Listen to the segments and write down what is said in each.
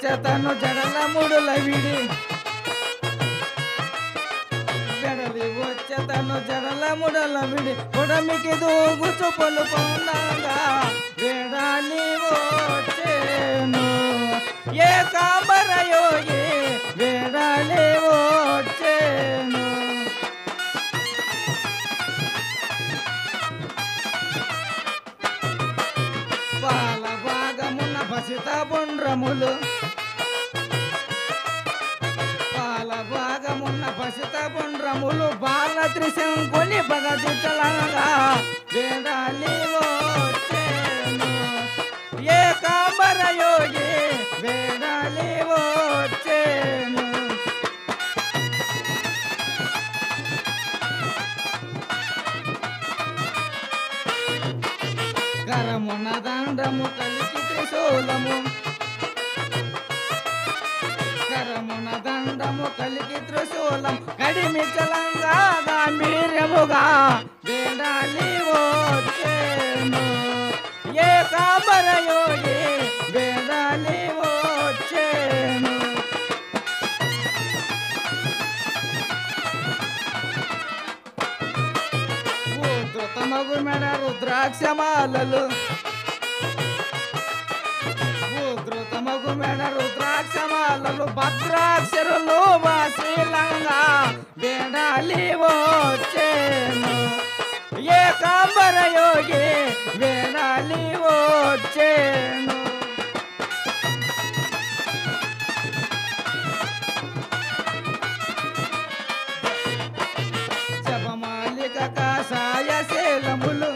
వచ్చతను జడల ముడుల విడి జడలి వచ్చతను జడల ముడల విడి పొడమికి దూగు చూపులు పొందగా వేడాలి వచ్చేను ఏ కాంబర యోగి వేడాలి వచ్చేను పాల భాగమున్న పసిత బొండ్రములు పాల భాగమున్న పసిత బొండ్రములు బాల త్రిశంకుని పగదించలాగా వేడాలి వచ్చేను ఏ కాంబర యోగి వేడాలి వచ్చేను కరమున దండము కలికి త్రిశూలము కరమున దండము కలికి త్రిశూలం కడిమి చలంగా గాంభీర్యముగా వేడాలి వచ్చేను ఏ కాంబర యోగి వేడాలి వచ్చేను ఉద్ధృతమగు మెడ రుద్రాక్షమాలలు ఉద్ధృతమగు మెడ రుద్రాక్షమాలలు భద్రాక్షరులు వాసిలంగా వేడాలి వచ్చేను ఏ కాంబర యోగి వేడాలి వచ్చేను జపమాలిక కాషాయ శీలములు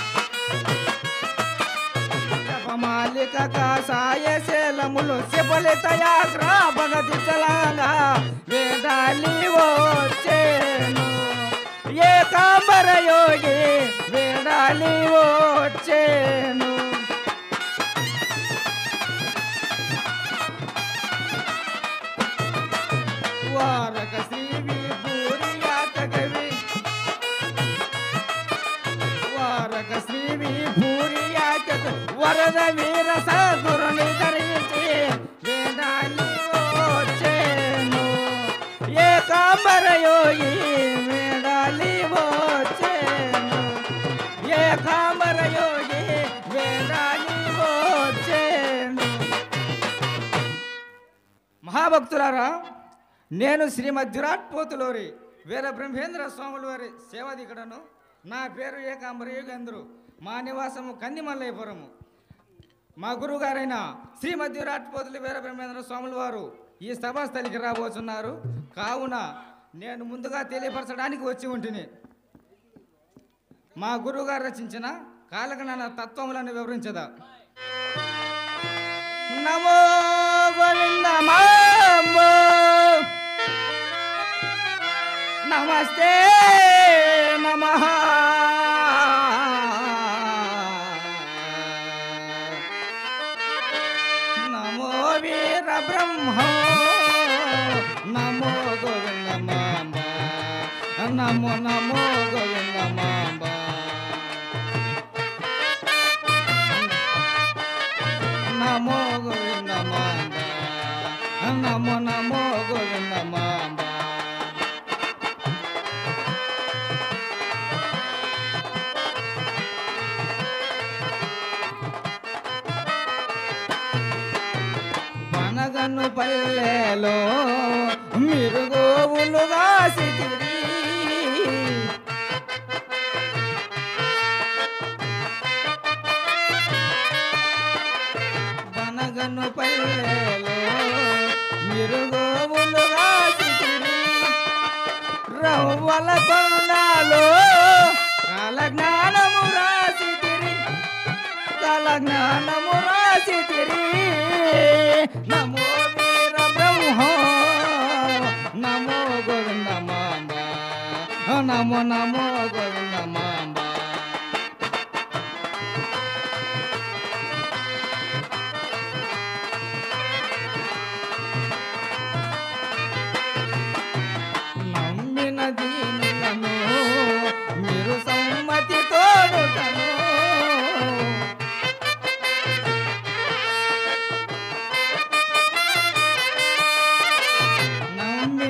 జపమాలిక కాషాయ శీలములు శిపలితయాగ్ర భగతి చలాగా వేదాలి వచ్చేను ఏ కాంబర యోగి వేడాలి వచ్చేను వారక శ్రీ విభూరి యాత కవి వారక శ్రీ విభూరి యాత వరద వీర సదురుని ధరించి వేదాలి వచ్చేను ఏ కాంబర యోగి వేడాలి వచ్చేను ఏ కాంబర యోగి వేడాలి వచ్చేను మహాభక్తులారా నేను శ్రీమద్ విరాట్ పోతులోరి వీర బ్రహ్మేంద్ర స్వాముల వారి సేవాధికడను నా పేరు ఏకాంబర యోగేంద్రు మా నివాసము కందిమల్లయ్యపురము మా గురువుగారైన శ్రీమద్ విరాట్ పోతులు వీర బ్రహ్మేంద్ర స్వాముల వారు ఈ సభాస్థలికి రాబోతున్నారు కావున నేను ముందుగా తెలియపరచడానికి వచ్చి ఉంటిని మా గురువుగారు రచించిన కాలగణన తత్వములను వివరించదా నమో గోవింద మాంబో నమస్తే నమ నమో వీర బ్రహ్మ నమో గోవింద మాంబ నమో నమో గోవింద మాంబ నమో గోవింద మాంబ నమో నమో గోవింద మాంబ పనగను పల్లెలో మీరు గోవులుగా సిటిరి బనగను పల్లెలో మీరు గోవులుగా సిటిరి రవ్వల కొండాలో కాల జ్ఞానము రాసితిరి కాల జ్ఞానము రాసితిరి నమో వీర బ్రహ్మ నమో గోవింద మాంబ నమో నమో గోవింద మాంబ నమ్మిన దీనులను మీరు సమ్మతి తోడుతను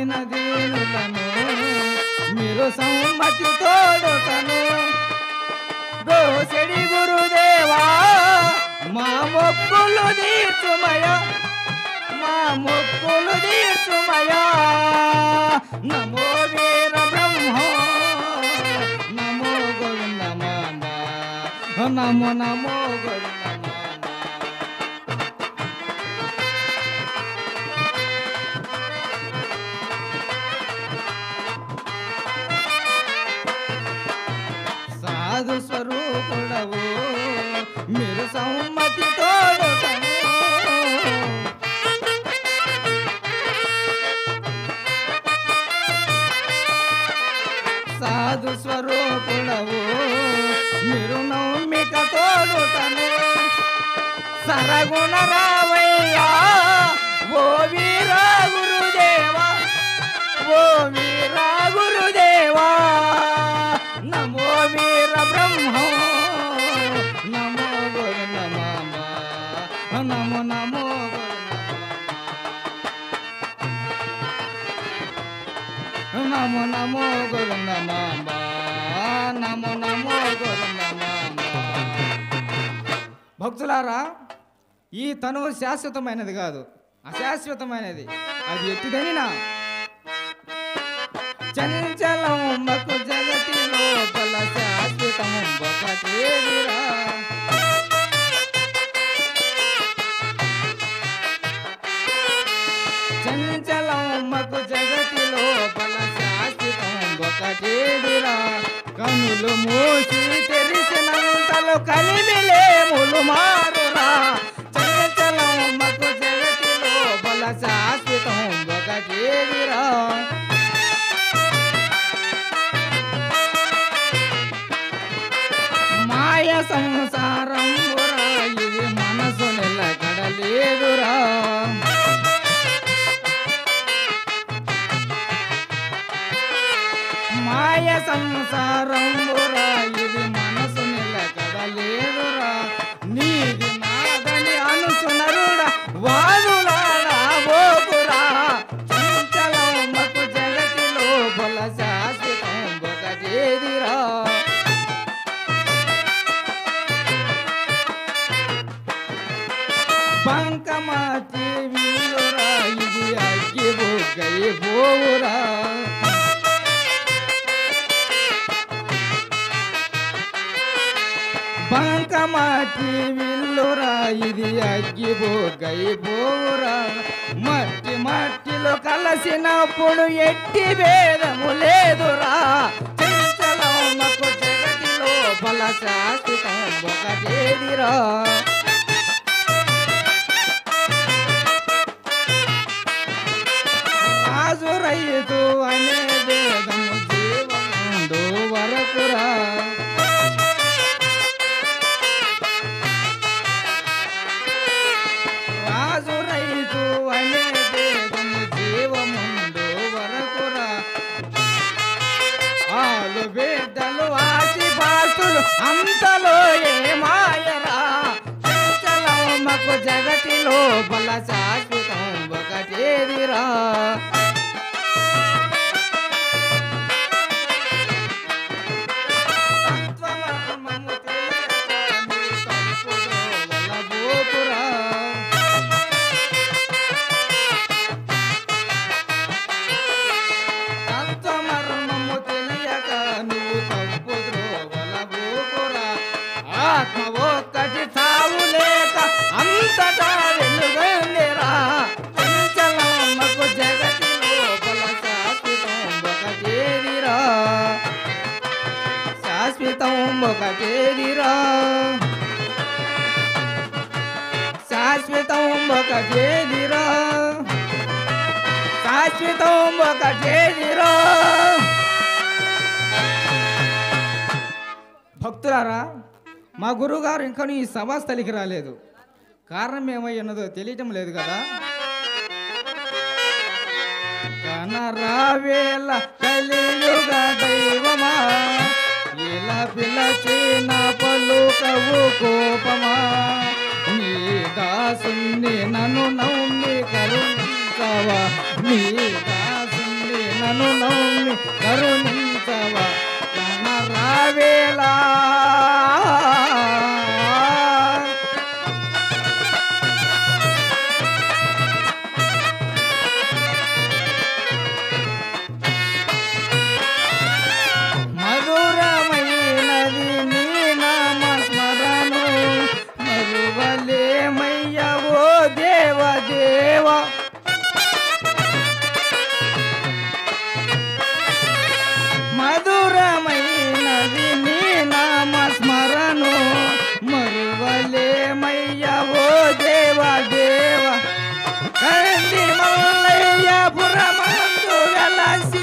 దీన దీనులను మీరు సమ్మతి తోడుతను దోసెడి గురుదేవా మా మొక్కులు తీర్చుమయ మా మొక్కులు తీర్చుమయా నమో వీర బ్రహ్మ నమో గోవింద మామ నమో నమో గోవింద మామ సాధు స్వరూపుడవు మీరు సమ్మతి తోడుతను సాధు స్వరూపుడవు మీరు నౌమిక తోడుతను సరగుణ రావయ్యా ఓ వీరా గురుదేవా ఓ వీరా గురుదేవా నమో వీర బ్రహ్మ నమో గోవింద మామ నమో నమో గోవింద నమో నమో గోవింద మామ నమో నమో గోవింద మామ భక్తులారా ఈ తనువు శాశ్వతమైనది కాదు అశాశ్వతమైనది అది ఎట్టిదని నా చంచలమ్మకు జగతి లోపల శాశ్వతము ఒకటేదిరా చంచలమ్మకు జగతి లోపల శాశ్వతం ఒకటేదిరా కనులు మూసి తెరిసినంతలో కలిమిలేములు మారురా చంచలమ్మకు జగతి లోపల శాశ్వతం ఒకటేదిరా మాయ సంసారం ఇది మనసు నిలకడలేదురా మాయ సంసారం ఇది మనసు నిలకడలేదురా నీది నాదని అనుసునరుడా వాదులాడా బోకురా చంచలమ్మకు జగతి లోపల శాశ్వతం ఒకటేదిరా బంకమాచి వీరురా ఇది అగ్గి బుగ్గై పోవురా బంకమాచి విల్లురా ఇది అగ్గి బుగ్గై పోవురా మట్టి మట్టిలో కలసినప్పుడు ఎట్టి భేదము లేదురా చంచలమ్మకు జగతి లోపల శాశ్వతం ఒకటేదిరా రాజు రైతు అనే భేదము జీవముండు వరకురా రాజు రైతు అనే భేదము జీవముండు వరకురా ఆలు బిడ్డలు ఆసి పాస్తులు అంతలో ఏ మాయరా చంచలమ్మకు జగతి లోపల శాశ్వతం ఒకటేదిరా తత్వమర్మము తెలియక నీ తప్పు దోవల పోకురా. తత్వమర్మము తెలియక నువ్వు తప్పు ద్రోవల పోకురా. ఆత్మ ఒక్కటి చావు లేక అంతటా వెలుగందిరా చంచలమ్మకు జగతి లోపల శాశ్వతం ఒకటేదిరా శాశ్వతం ఒకటేదిరా శాశ్వతం ఒకటేదిరా శాశ్వతం ఒకటేదిరా భక్తులారా మా గురువుగారు ఇంకనూ ఈ సభాస్థలికి రాలేదు కారణం ఏమై ఉన్నదో తెలియటం లేదు కదా కనరావేల కలియుగ దైవమా ఇలా పిలచిన పలుకవు కోపమా నీ దాసుని నన్ను నమ్మి కరుణించవా నీ దాసుని నన్ను నమ్మి కరుణించవా కన రావేలా మధురమైనది నీ నామ స్మరణు మరువలేమయ్యవో దేవ దేవ మధురమైనది నీ నామ స్మరణు మరువలేమయ్యవో దేవ దేవ కంది మల్లయ్య పురమందు వెలసి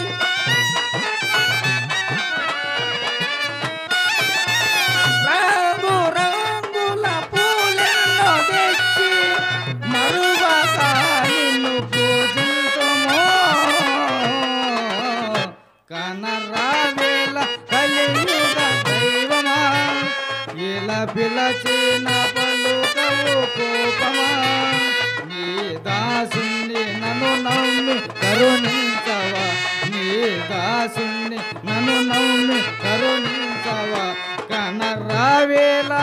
రంగు రంగుల పూలెన్నో తెచ్చి మరువక నిన్ను పూజింతుము కనరావేల కలియుగ దైవమా ఇలా పిలచిన పలుకవు కోపమా నీ దాసుని నన్ను నమ్మి కరుణించవా నీ దాసుని నన్ను నమ్మి కరుణించవా కనరావేలా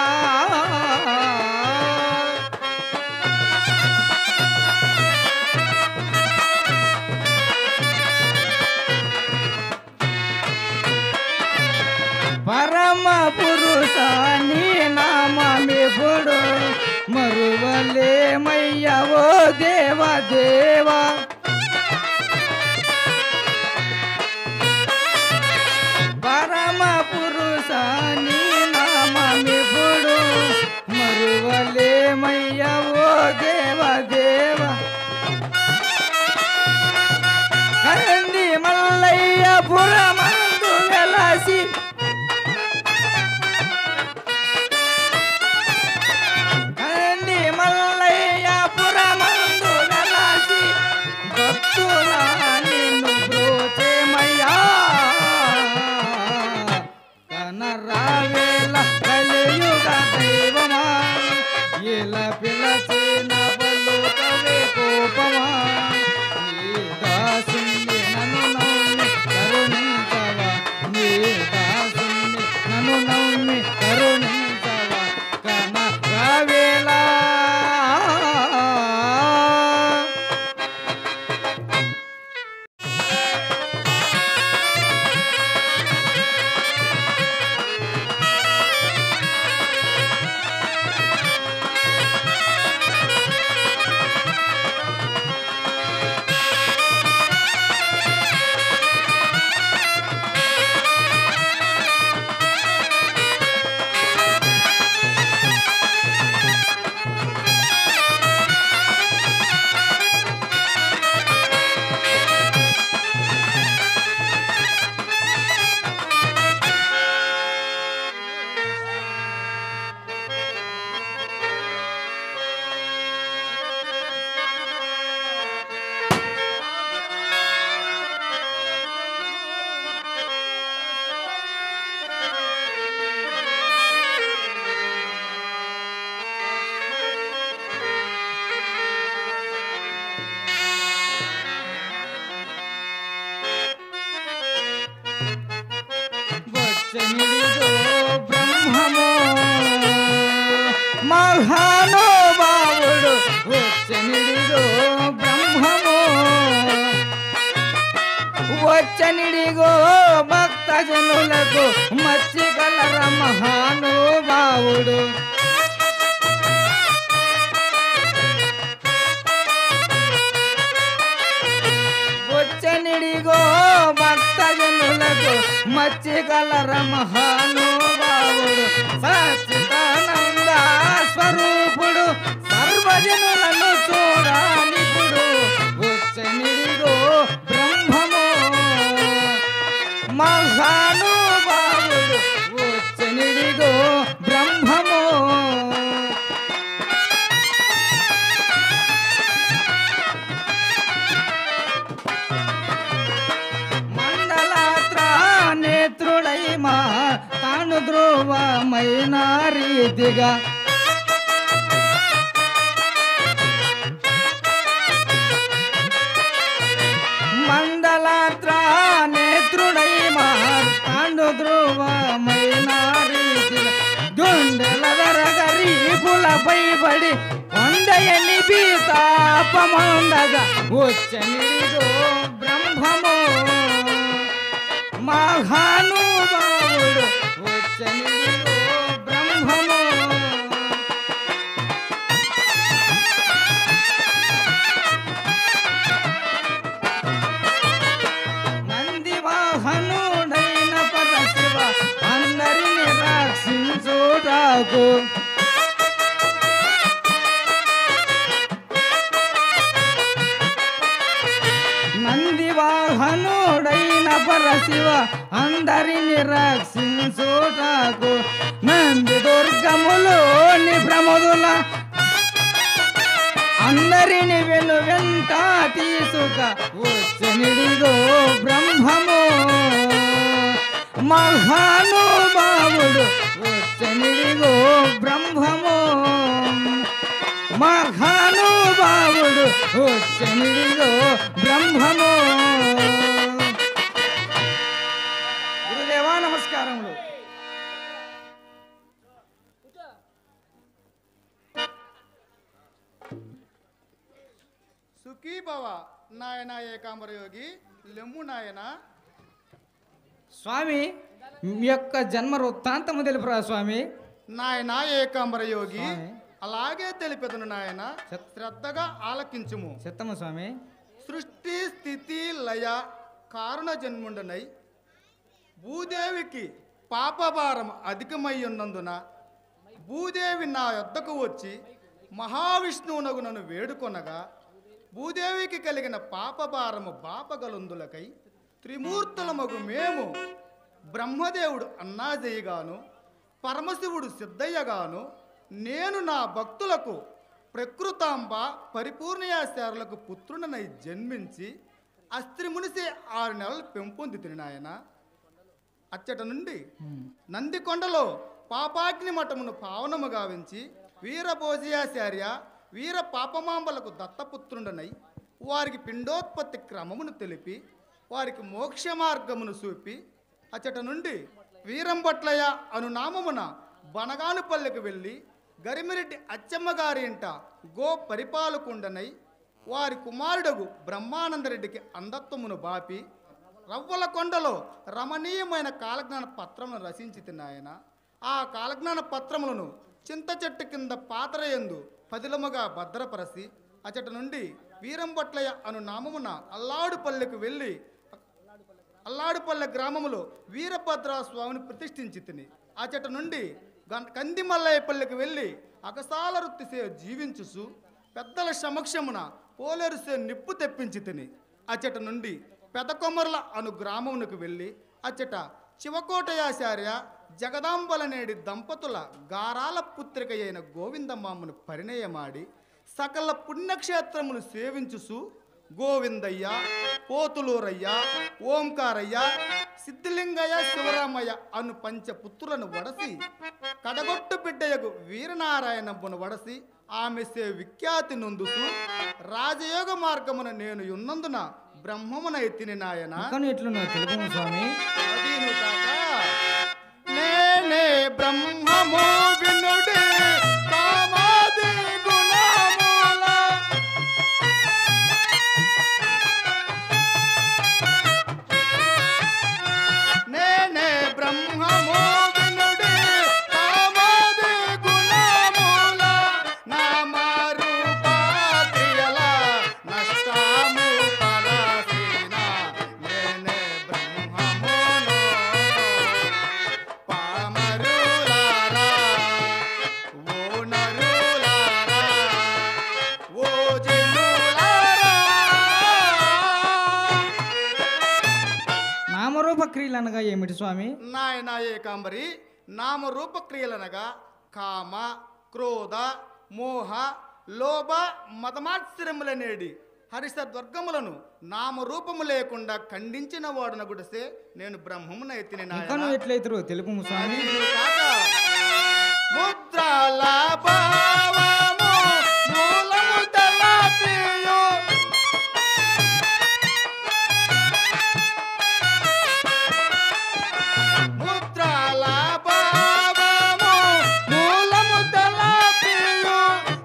పరమ పురుష నీ నామమిపుడు మరువలేమయ్యవో దేవ దేవా పరమ పురుష నీ నామమిపుడు మరువలేమయ్యవో దేవ దేవ కంది మల్లయ్య పురమందు వెలసి కంది మల్లయ్య పురమందు వెలసి భక్తుల నిన్ను బ్రోచేమయ్యా కనరావేల కలియుగ దైవమా ఇలా పిలచిన పలుకవే కోపమా నీ దాసుని నన్ను నమ్మి కరుణించవా నీ దాసుని నన్ను నమ్మి కరుణించవా కనరావేలా వచ్చనిడిదో బ్రహ్మము మహానుభావుడు వచ్చనిడిదో బ్రహ్మము వచ్చనిడిగో భక్త జనులకు మత్స్యకలర మహానుభావుడు వచ్చనిడిగో భక్త జనులకు మత్స్యకలర మహానుభావుడు సచ్చిదానంద స్వరూపుడు సర్వజనులను చూడానిపుడు వచ్చనిడిగో బ్రహ్మము మహానుభావుడు వచ్చనిడిగో బ్రహ్మము మండలాత్ర నేత్రుడై మా తాను ధ్రువమైన రీతిగా మండలాత్ర పడి కొండ ఎన్ని బీతాపమండగా వచ్చనిడిదో బ్రహ్మము మహానుభావుడు వచ్చనిడిదో బ్రహ్మము నంది వాహనుడైన పరశివ అందరిని రక్షించుటకు నంది వాహనుడైన పరశివ అందరిని రక్షించుటకు నంది దుర్గములోని ప్రమోదుల అందరిని వెను వెంట తీసుక వచ్చనిడిగో బ్రహ్మము మహానుభావుడు వచ్చనిడిగో బ్రహ్మము మహానుభావుడు వచ్చనిడిగో బ్రహ్మము గురుదేవా నమస్కారములు సుఖీ భవ నాయన ఏకాంబర యోగి లెమ్ము నాయన స్వామి మీ యొక్క జన్మ వృత్తాంతము తెలుపురా స్వామి నాయన ఏకాంబర యోగి స్వామి. అలాగే తెలిపెదను నాయన చెప్. శ్రద్ధగా ఆలకించుము చిత్తము స్వామి సృష్టి స్థితి లయ కారణ జన్ముండనై భూదేవికి పాపభారం అధికమై ఉన్నందున భూదేవి నా యొద్దకు వచ్చి మహావిష్ణువునకు నన్ను వేడుకొనగా భూదేవికి కలిగిన పాపభారము బాపగలుందులకై త్రిమూర్తులమగు మేము బ్రహ్మదేవుడు అన్నాజయ్యగాను పరమశివుడు సిద్ధయ్యగాను నేను నా భక్తులకు ప్రకృతాంబ పరిపూర్ణయాచారులకు పుత్రుడనై జన్మించి అస్త్రి మునిసే ఆరు నెలలు పెంపొంది తినాయన అచ్చట నుండి నందికొండలో పాపాగ్ని మఠమును పావనము గావించి వీరభోజయాచార్య వీర పాపమాంబలకు దత్తపుత్రుండనై వారికి పిండోత్పత్తి క్రమమును తెలిపి వారికి మోక్ష మార్గమును చూపి అచ్చట నుండి వీరంబట్లయ్య అను నామమున బనగానుపల్లెకు వెళ్ళి గరిమిరెడ్డి అచ్చమ్మ గారి ఇంట గో పరిపాలకుండనై వారి కుమారుడగు బ్రహ్మానందరెడ్డికి అంధత్వమును బాపి రవ్వల కొండలో రమణీయమైన కాలజ్ఞాన పత్రమును రచించి తిన్నాయన ఆ కాలజ్ఞాన పత్రములను చింత చెట్టు కింద పాతరయందు పదిలముగా భద్రపరచి అచట నుండి వీరంబట్లయ్య అను నామమున అల్లాడుపల్లెకు వెళ్ళి అల్లాడుపల్లె గ్రామములో వీరభద్ర స్వామిని ప్రతిష్ఠించి తిని అచట నుండి గం- కందిమల్లయ్యపల్లెకు వెళ్ళి అకసాల వృత్తిసే జీవించుసు పెద్దల సమక్షమున పోలేరుసే నిప్పు తెప్పించి తిని అచట నుండి పెదకొమర్ల అను గ్రామమునకు వెళ్ళి అచ్చట శివకోటయాచార్య జగదాంబలనేడి దంపతుల గారాల పుత్రిక అయిన గోవిందమ్మను పరిణయమాడి సకల పుణ్యక్షేత్రములు సేవించుసు గోవిందయ్య పోతులూరయ్య ఓంకారయ్య సిద్ధిలింగయ్య శివరామయ్య అను పంచపుత్రులను వడసి కడగొట్టు బిడ్డయకు వీరనారాయణమ్మను వడసి ఆమె సే విఖ్యాతి నొందుసు రాజయోగ మార్గమున నేను ఉన్నందున బ్రహ్మమున ఎత్తిని నాయన కానీ ఎట్లున్నా తెలుపు స్వామి అదీను కాక నేనే బ్రహ్మము వినుడి కామాది గుణముల నేనే బ్రహ్మము వినుడి కామాది గుణముల నామరూప క్రియల నష్టము పరసిన నేనే బ్రహ్మమును పామరులారా ఓ నరులారా ఓ జనులారా నామరూప క్రియలు అనగా ఏమిటి స్వామి నాయన ఏకాంబరి నామరూప క్రియలనగా కామ క్రోధ మోహ లోభ మతమాత్సరములనేడి హరిషద్వర్గములను నామరూపము లేకుండా ఖండించిన వాడున గుడిసే నేను బ్రహ్మమున ఎత్తిన ఇంకను నాయన ఎట్లయితురు తెలుపు స్వామి అదీను కాక ముద్రల భావము మూలము తలపియు ముద్రల భావము మూలము తలపియు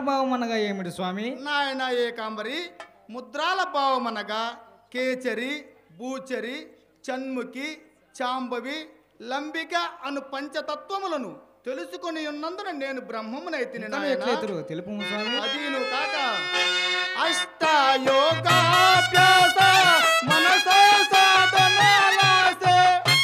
భావం అనగా ఏమిటి స్వామి నాయన ఏకాంబరి ముద్రాల భావం అనగా కేచరి బూచరి చన్ముఖి చాంబవి లంబిక అను పంచతత్వములను తెలుసుకొని ఉన్నందున నేను బ్రహ్మమునైతిని ఇంకా నాయన ఎట్లయితురు తెలుపు స్వామి అదీను కాక అష్టయోగాభ్యాస మనసో సాధనాలాసే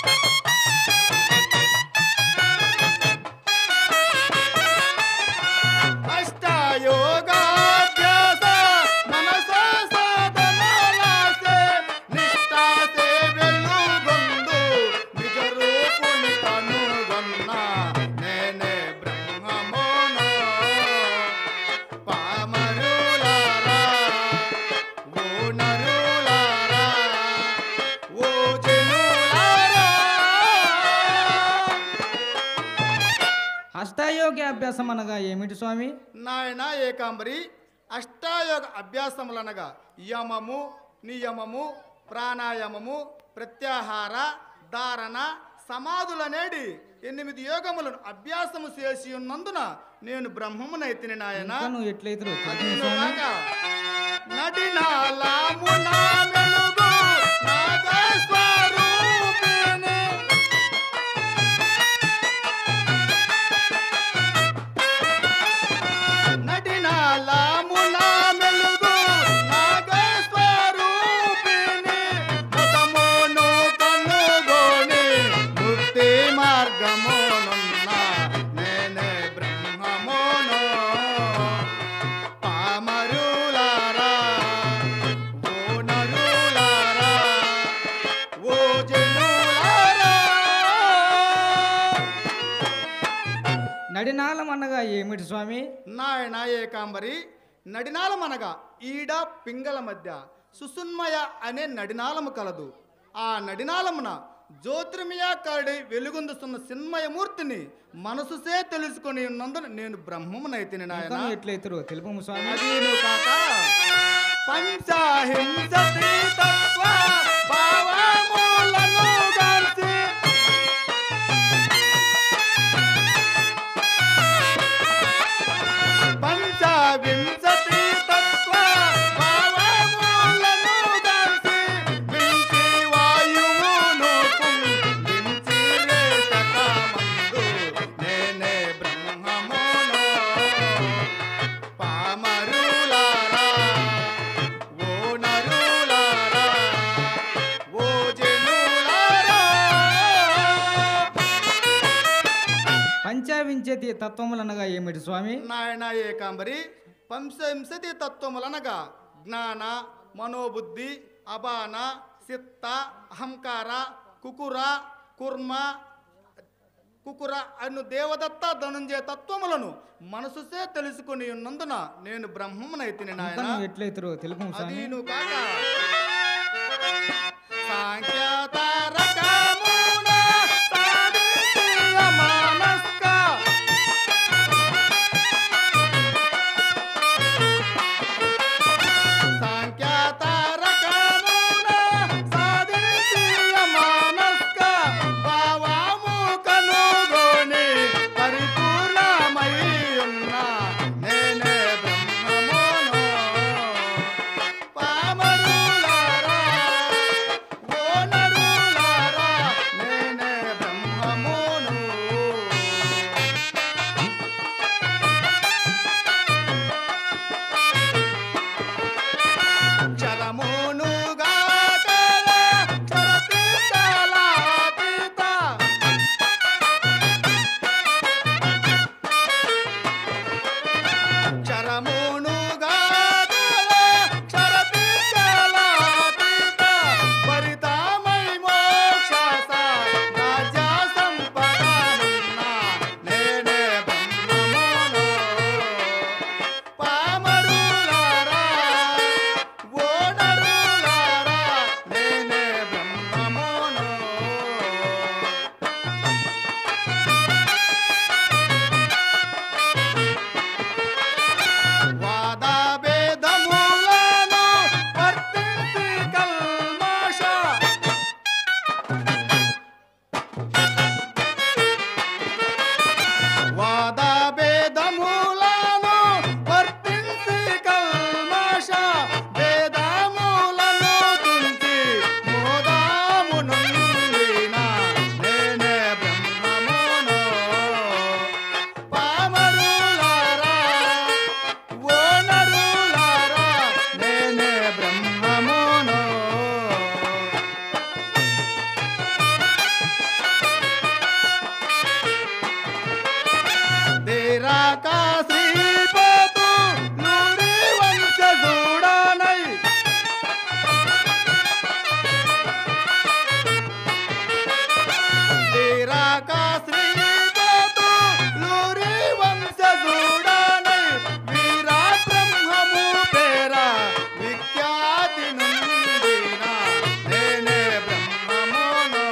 అష్టయోగాభ్యాస మనసో సాధనాలాసే నిష్ఠాసే వెలుగొందు నిజ రూపుని కనుగొన్న నేనే బ్రహ్మమోనో పామరులారా ఓ నరులారా ఓ జనులారా హస్తయోగి అభ్యాసం అనగా ఏమిటి స్వామి నాయన ఏకాంబరి అష్టాయోగ అభ్యాసములనగా యమము నియమము ప్రాణాయామము ప్రత్యాహార ధారణ సమాధులనేడి ఎనిమిది యోగములను అభ్యాసము చేసి ఉన్నందున నేను బ్రహ్మమునైతిని నాయన ఇంకా నువ్వు ఎట్లయితురు తెలుపు అదీను స్వామి కాక నడినాలామున వెలుగు నాగస్వరూపిణి నడినాలామున వెలుగు నాగస్వరూపిణి ముఖమును కనుగొని ముక్తి మార్గమునున్న నేనే బ్రహ్మమును పామరులారా ఓ నరులారా ఓ జనులారా నడినాళం అనగా ఏమిటి స్వామి నాయన ఏకాంబరి నడినాళమనగా ఈడ పింగళ మధ్య సుసున్మయ అనే నడినాళము కలదు ఆ నడినాళమున జ్యోతిర్మయాకారుడి వెలుగొందుతున్న చిన్మయమూర్తిని మనసుసే తెలుసుకొని ఉన్నందున నేను బ్రహ్మమునైతిని ఇంకా నాయన నువ్వు ఎట్లయితురు తెలుపు స్వామి అదీను కాక పంచహింసతి తత్వ భావములను గాంచి పంచవింశతి తత్వ భావములను గాంచి వించి వాయువును కుంభించి రేషకమందు నేనే బ్రహ్మమును పామరులారా ఓ నరులారా ఓ జనులారా పంచావించతి తత్వములు అనగా ఏమిటి స్వామి నాయన ఏకాంబరి పంచవింశతి తత్వములనగా జ్ఞాన మనోబుద్ధి అబాన సిత్త అహంకార కుకుర కుర్మ కుకుర అను దేవదత్త ధనుంజయ తత్వములను మనసుసే తెలుసుకొని ఉన్నందున నేను బ్రహ్మమునైతిని ఇంకా నాయన నువ్వు ఎట్లయితురు తెలుపు స్వామి అదీను కాక సాంఖ్యతారకమున సాధించిన మానస్క సాంఖ్యతారకమున సాధించిన మానస్క భావము కనుగొని పరిపూర్ణమై ఉన్న నేనే బ్రహ్మమును పామరులారా ఓ వీరాక శ్రీపతు నూరి వంశ చూడనై వీరాక శ్రీపతు నూరి వంశ చూడనై వీరా బ్రహ్మము పేర విఖ్యాతి నుండిన నేనే బ్రహ్మమును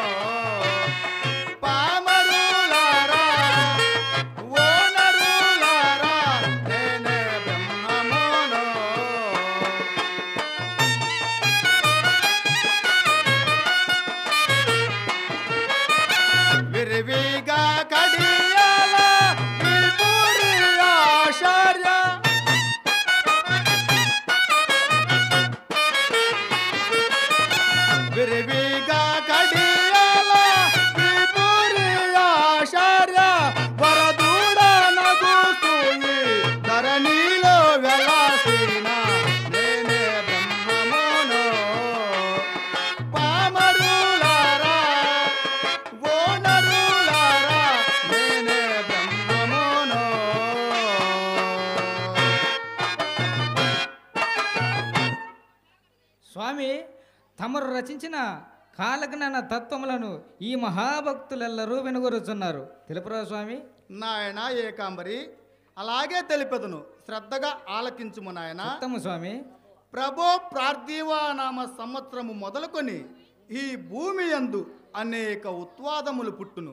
పామరులారా ఓనరులారా నేనే బ్రహ్మమును విరివిగా కడియాల విపురి ఆచార్య విరివిగా కడియాల విపురి ఆచార్య వరదూడ నగుతూయి ధరణిలో వెలాసిన నేనే బ్రహ్మమును పామరులారా ఓనరులారా నేనే బ్రహ్మమును స్వామి తమరు రచించిన కాలజ్ఞాన తత్వములను ఈ మహాభక్తులెల్లరూ వినుగొరుచున్నారు తెలుపురా స్వామి నాయన ఏకాంబరి అలాగే తెలిపెదను శ్రద్ధగా ఆలకించుము నాయన ఉత్తమ స్వామి ప్రభో ప్రార్థీవా నామ సంవత్సరము మొదలుకొని ఈ భూమి యందు అనేక ఉత్వాదములు పుట్టును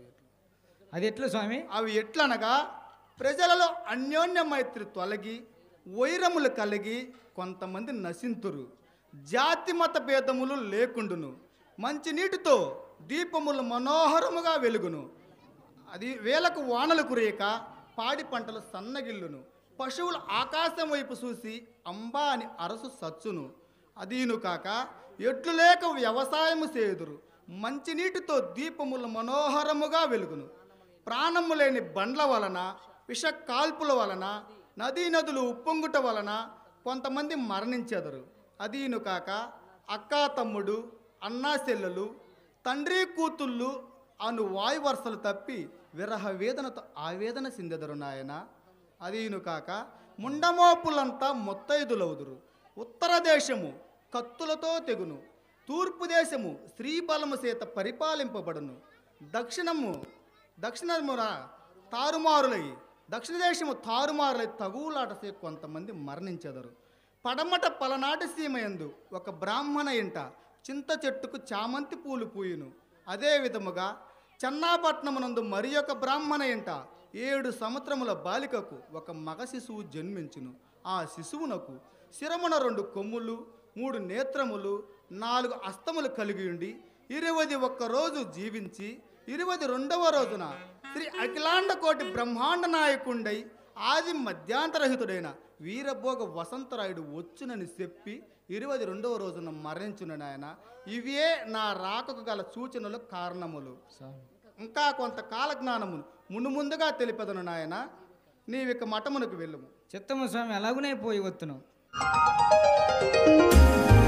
అది ఎట్లు స్వామి అవి ఎట్లనగా ప్రజలలో అన్యోన్య మైత్రి తొలగి వైరములు కలిగి కొంతమంది నశింతురు జాతి మత భేదములు లేకుండును మంచినీటితో దీపములు మనోహరముగా వెలుగును అది వేలకు వానలు కురియక పాడి పంటలు సన్నగిల్లును పశువులు ఆకాశం వైపు చూసి అంబా అని అరసు సచ్చును అదీను కాక ఎట్లు లేక వ్యవసాయము చేయుదురు మంచినీటితో దీపములు మనోహరముగా వెలుగును ప్రాణము లేని బండ్ల వలన విష కాల్పుల వలన నదీ నదులు ఉప్పొంగుట వలన కొంతమంది మరణించెదరు అదీను కాక అక్కా తమ్ముడు అన్నా చెల్లెలు తండ్రి కూతుళ్ళు అను వాయు వరుసలు తప్పి విరహ వేదనతో ఆవేదన సిందెదరు నాయన అదీను కాక ముండమోపులంతా మొత్తైదులవుదురు ఉత్తర దేశము కత్తులతో తెగును తూర్పు దేశము శ్రీబలము చేత పరిపాలింపబడును దక్షిణము దక్షిణమున తారుమారులై దక్షిణ దేశము తారుమారులై తగువులాట చే కొంతమంది మరణించెదరు పడమట పలనాటి సీమయందు ఒక బ్రాహ్మణ ఇంట చింత చెట్టుకు చామంతి పూలు పూయును అదే విధముగా చెన్నాపట్నమునందు మరి ఒక బ్రాహ్మణ ఇంట ఏడు సంవత్సరముల బాలికకు ఒక మగ శిశువు జన్మించును ఆ శిశువునకు శిరమున రెండు కొమ్ములు మూడు నేత్రములు నాలుగు అస్తములు కలిగి ఉండి ఇరవై ఒక్క రోజు జీవించి ఇరవై రెండవ రోజున శ్రీ అఖిలాండ కోటి బ్రహ్మాండ నాయకుండై ఆది మధ్యాంతరహితుడైన వీరభోగ వసంతరాయుడు వచ్చునని చెప్పి ఇరవై రెండవ రోజున మరణించున నాయన ఇవే నా రాకకు గల సూచనలు కారణములు స్వామి ఇంకా కొంత కాలజ్ఞానమును మును ముందుగా తెలిపెదను నాయన నీవిక మఠమునకు వెళ్ళుము చిత్తము స్వామి అలాగునే పోయి వత్తును